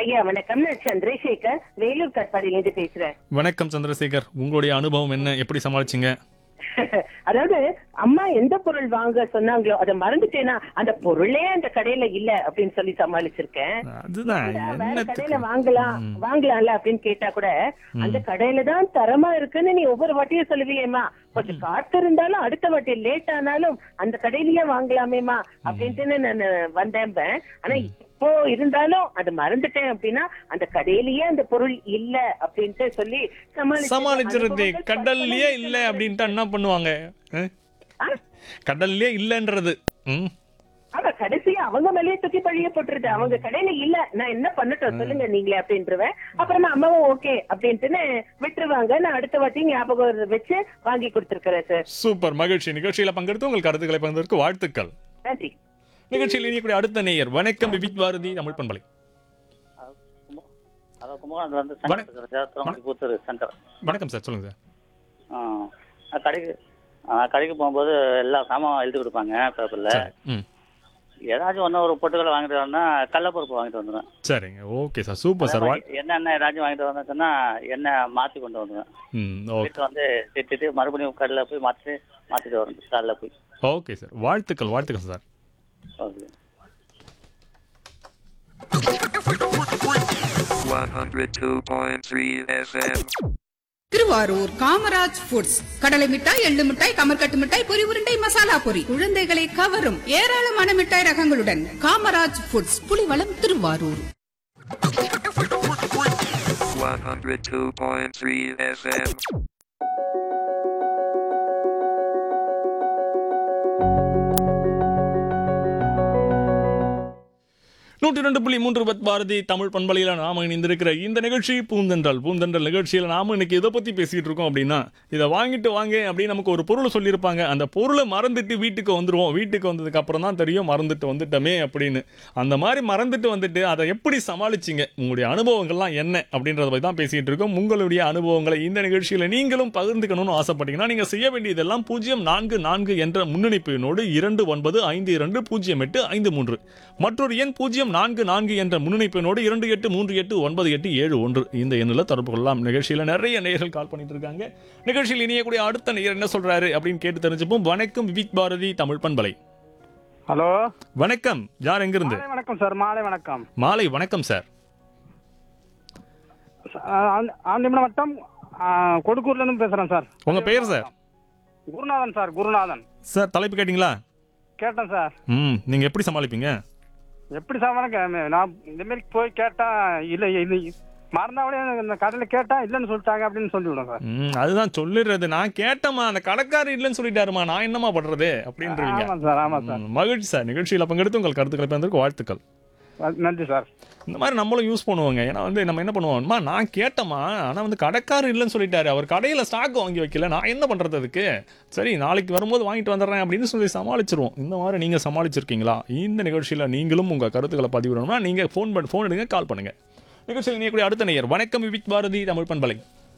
ஐயா வணக்கம் நான் சந்திரசேகர் வேலூர் கட்பாடியிலிருந்து பேசுறேன் வணக்கம் சந்திரசேகர் உங்களுடைய அனுபவம் என்ன எப்படி சமாளிச்சீங்க அதாவது அம்மா எந்த பொருள் வாங்க சொன்னாங்களோ அதை மறந்துட்டேனா அந்த பொருளே அந்த கடையில இல்ல அப்படின்னு சொல்லி சமாளிச்சிருக்கேன் அதுதான் வேற என்னத்துக்கு கடையில வாங்கலாம் வாங்கலாம்ல அப்படின்னு கேட்டா கூட அந்த கடையில தான் தரமா இருக்குன்னு நீ ஒவ்வொரு வாட்டியும் சொல்லுவியேம்மா கொஞ்சம் காத்து இருந்தாலும் அடுத்த வாட்டி லேட் ஆனாலும் அந்த கடையிலயே வாங்கலாமேமா அப்படின்ட்டு நான் வந்தேன் ஆனா இப்போ இருந்தாலும் அது மறந்துட்டேன் அப்படின்னா அந்த கடையிலயே அந்த பொருள் இல்ல அப்படின்ட்டு சொல்லி சமாளிச்சு- சமாளிச்சிருது அனுபவங்கள் கடல்லயே இல்ல அப்படின்ட்டு என்ன பண்ணுவாங்க அஹ்? ஆ? கடல்லயே இல்லன்றது ம் ஆனா கடைசியா அவங்க மேலேயே தூக்கி பழிய போட்டுருது அவங்க கடையில இல்ல நான் என்ன பண்ணட்டும் சொல்லுங்க நீங்களே அப்படின்றவேன் அப்புறமா அம்மாவும் ஓகே அப்படின்ட்டுன்னு விட்டுருவாங்க நான் அடுத்த வாட்டி ஞாபகம் வச்சு வாங்கி கொடுத்துருக்கிறேன் சார் சூப்பர் மகிழ்ச்சி நிகழ்ச்சியில பங்கெடுத்து உங்கள் கருத்துக்களை பகிர்ந்ததற்கு வாழ்த்துக்கள் நன்றி நிகழ்ச்சியில் இனியக்கூடிய அடுத்த நேயர் வணக்கம் விபித் பாரதி தமிழ் பண்பலை அதான் கும்பகோணத்துல வந்து சங்கர் இருக்கிற சேத்திரம் கூத்தர் சங்கர் வணக்கம் சார் சொல்லுங்க சார் ஆ, நான் கடைக்கு ஆ, கடைக்கு போகும்போது எல்லா சாமான் எழுதி கொடுப்பாங்க பேப்பர்ல சரி ம் ஏதாச்சும் ஒன்று ஒரு பொட்டுகளை வாங்கிட்டு வரேன்னா கடலப்பருப்பு வாங்கிட்டு வந்துடுவேன் சரிங்க ஓகே சார் சூப்பர் சார் வாழ் என்னென்ன ஏதாச்சும் வாங்கிட்டு வந்தேன்னா எண்ணெய் மாற்றி கொண்டு வந்துடுவேன் ம் ஓகே வீட்டில் வந்து திட்டிட்டு மறுபடியும் கடையில் போய் மாற்றி மாற்றிட்டு வரணும் காலைல போய் ஓகே சார் வாழ்த்துக்கள் வாழ்த்துக்கள் sir okay 102.3 FM. Thiruvarur Kamaraj foods கடலை மிட்டாய் எள்ளு மிட்டாய் கமர்கட்டு மிட்டாய் பொரி உருண்டை மசாலா பொரி குழந்தைகளை கவரும் ஏராளமான மிட்டாய் ரகங்களுடன் காமராஜ் ஃபுட்ஸ் புலிவளம் திருவாரூர் 102.3 FM. நூற்றி ரெண்டு புள்ளி மூன்று பத் பாரதி தமிழ் பண்பலையில் நாம இணைந்திருக்கிற இந்த நிகழ்ச்சி பூந்தென்றல் பூந்தென்றல் நிகழ்ச்சியில் நாம இன்னைக்கு இதை பத்தி பேசிட்டு இருக்கோம் அப்படின்னா இதை வாங்கிட்டு வாங்க அப்படின்னு நமக்கு ஒரு பொருளை சொல்லியிருப்பாங்க அந்த பொருளை மறந்துட்டு வீட்டுக்கு வந்துருவோம் வீட்டுக்கு வந்ததுக்கு அப்புறம் தான் தெரியும் மறந்துட்டு வந்துட்டோமே அப்படின்னு அந்த மாதிரி மறந்துட்டு வந்துட்டு அதை எப்படி சமாளிச்சிங்க உங்களுடைய அனுபவங்கள்லாம் என்ன அப்படின்றத பத்தி தான் பேசிட்டு இருக்கோம் உங்களுடைய அனுபவங்களை இந்த நிகழ்ச்சியில் நீங்களும் பகிர்ந்துக்கணும்னு ஆசைப்பட்டீங்கன்னா நீங்க செய்ய வேண்டியதெல்லாம் பூஜ்ஜியம் நான்கு நான்கு என்ற முன்னணிப்பு எண்ணோடு இரண்டு ஒன்பது ஐந்து இரண்டு பூஜ்ஜியம் எட்டு ஐந்து மூன்று மற்றொரு எண் பூஜ்ஜியம் நான்கு நான்கு என்ற முன்னணிப்பு எண்ணோடு இரண்டு எட்டு மூன்று எட்டு ஒன்பது எட்டு ஏழு ஒன்று இந்த எண்ணில் தொடர்பு கொள்ளலாம் நிகழ்ச்சியில் நிறைய நேயர்கள் கால் பண்ணிட்டு இருக்காங்க நிகழ்ச்சியில் இணையக்கூடிய அடுத்த நேயர் என்ன சொல்றாரு அப்படின்னு கேட்டு தெரிஞ்சுப்போம் வணக்கம் விவிக் பாரதி தமிழ் பண்பலை ஹலோ வணக்கம் யார் எங்கிருந்து மாலை வணக்கம் சார் மாலை வணக்கம் மாலை வணக்கம் சார் ஆண்டிமணம் வட்டம் ஆ, கொடுக்கூர்ல இருந்து பேசுறேன் சார் உங்க பெயர் sir Gurunathan sir Gurunathan sir தலைப்பு கேட்டிங்களா கேட்டேன் சார் ம் நீங்க எப்படி சமாளிப்பீங்க எப்படி சாமான நான் இந்த மாதிரி போய் கேட்டா இல்ல இது மறந்தாவளே இந்த கடையில கேட்டா இல்லைன்னு சொல்லிட்டாங்க அப்படின்னு சொல்லிவிடும் சார் ம் அதுதான் சொல்லிடுறது நான் கேட்டேம்மா அந்த கடைக்காரர் இல்லைன்னு சொல்லிட்டாருமா நான் என்னம்மா பண்றது அப்படின்றீங்க ஆமா சார் ஆமா சார் ம், மகிழ்ச்சி சார் நிகழ்ச்சியில் பங்கெடுத்து உங்கள் கருத்துக்களை பகிர்ந்ததற்கு வாழ்த்துக்கள் நன்றி சார் இந்த மாதிரி நம்மளும் யூஸ் பண்ணுவோங்க ஏன்னா வந்து நம்ம என்ன பண்ணுவோம்மா நான் கேட்டேம்மா ஆனால் வந்து கடைக்காரர் இல்லைன்னு சொல்லிட்டாரு அவர் கடையில் ஸ்டாக் வாங்கி வைக்கல நான் என்ன பண்ணுறது அதுக்கு சரி நாளைக்கு வரும்போது வாங்கிட்டு வந்துடுறேன் அப்படின்னு சொல்லி சமாளிச்சிருவோம் இந்த மாதிரி நீங்கள் சமாளிச்சிருக்கீங்களா இந்த நிகழ்ச்சியில் நீங்களும் உங்கள் கருத்துக்களை பதிவிடணும்னா நீங்கள் ஃபோன் பண்ணி ஃபோன் எடுங்க கால் பண்ணுங்க நிகழ்ச்சியில் நீக்கூடிய அடுத்த நேயர் வணக்கம் விவிக் பாரதி தமிழ் பண்பலை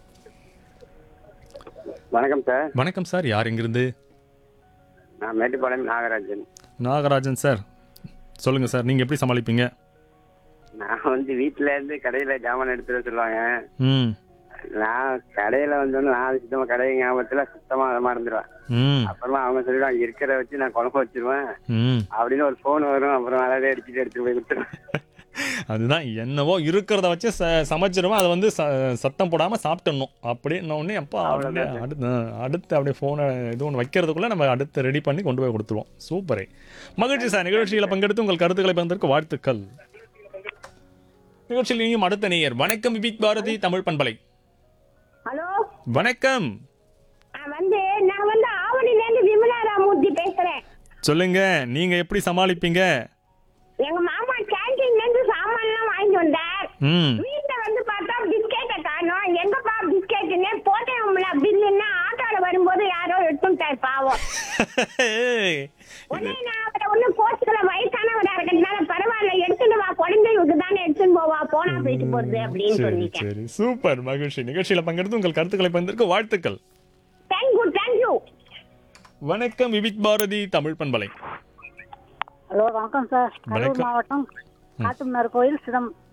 வணக்கம் சார் வணக்கம் சார் யார் எங்கிருந்து நான் மேட்டுப்பாளையம் நாகராஜன் நாகராஜன் சார் சொல்லுங்கள் சார் நீங்கள் எப்படி சமாளிப்பீங்க நான் வந்து வீட்டுல இருந்து கடையில ஜாமான் எடுத்துட்டு வர சொல்லுவாங்க ம் நான் கடையில வந்தோன்னு நான் சுத்தமா கடை ஞாபகத்துல சுத்தமா அதை மறந்துடுவேன் ம் அப்புறமா அவங்க சொல்லிடுவாங்க இருக்கிறத வச்சு நான் குழம்பு வச்சிருவேன் ம் அப்படின்னு ஒரு போன் வரும் அப்புறம் அழகே அடிச்சுட்டு எடுத்துட்டு போய் கொடுத்துருவேன் அதுதான் என்னவோ இருக்கிறத வச்சு ச சமைச்சிருவேன் அதை வந்து ச சத்தம் போடாமல் சாப்பிட்டுடணும் அப்படின்ன உடனே அப்பா அப்படியே அடுத்து அடுத்து அப்படியே ஃபோனை இது ஒன்று வைக்கிறதுக்குள்ளே நம்ம அடுத்து ரெடி பண்ணி கொண்டு போய் கொடுத்துருவோம் சூப்பரே மகிழ்ச்சி சார் நிகழ்ச்சியில் பங்கெடுத்து உங்கள் கருத்துக்களை பகிர்ந்ததற்கு வாழ்த்துக்கள் நிகழ்ச்சியில் நீயும் அடுத்த நேயர் வணக்கம் விபிக் பாரதி தமிழ் பண்பலை ஹலோ வணக்கம் நான் வந்து நான் வந்து ஆவணில இருந்து விமலா ராமூர்த்தி பேசுறேன் சொல்லுங்க நீங்க எப்படி சமாளிப்பீங்க எங்க மாமா கேண்டீன்ல இருந்து சாமான் எல்லாம் வாங்கிட்டு வந்தார் ம் வீட்டுல வந்து பார்த்தா பிஸ்கெட்டை காணோம் எங்கப்பா பிஸ்கெட்டுன்னு போட்டேன்ல பில்லுன்னா ஆட்டோல வரும்போது யாரோ எடுத்துட்டார் பாவம் உடனே நான் அவரை ஒண்ணும் கோச்சுக்கல வயசானவரா இருக்கிறதுனால பரவாயில்ல எடுத்துட்டு வா குழந்தைகளுக்கு தானே எடுத்துன்னு போவா போனா போயிட்டு போறது அப்படின்னு சரி சொல்லிட்டேன் சரி சூப்பர் மகிழ்ச்சி நிகழ்ச்சியில் பங்கெடுத்து உங்கள் கருத்துக்களை பகிர்ந்ததற்கு வாழ்த்துக்கள் தேங்க்யூ தேங்க்யூ வணக்கம் விவிக் பாரதி தமிழ் பண்பலை ஹலோ வணக்கம் சார் கரூர் வணக்கம். மாவட்டம் காட்டுமன்னார் கோயில் சிதம்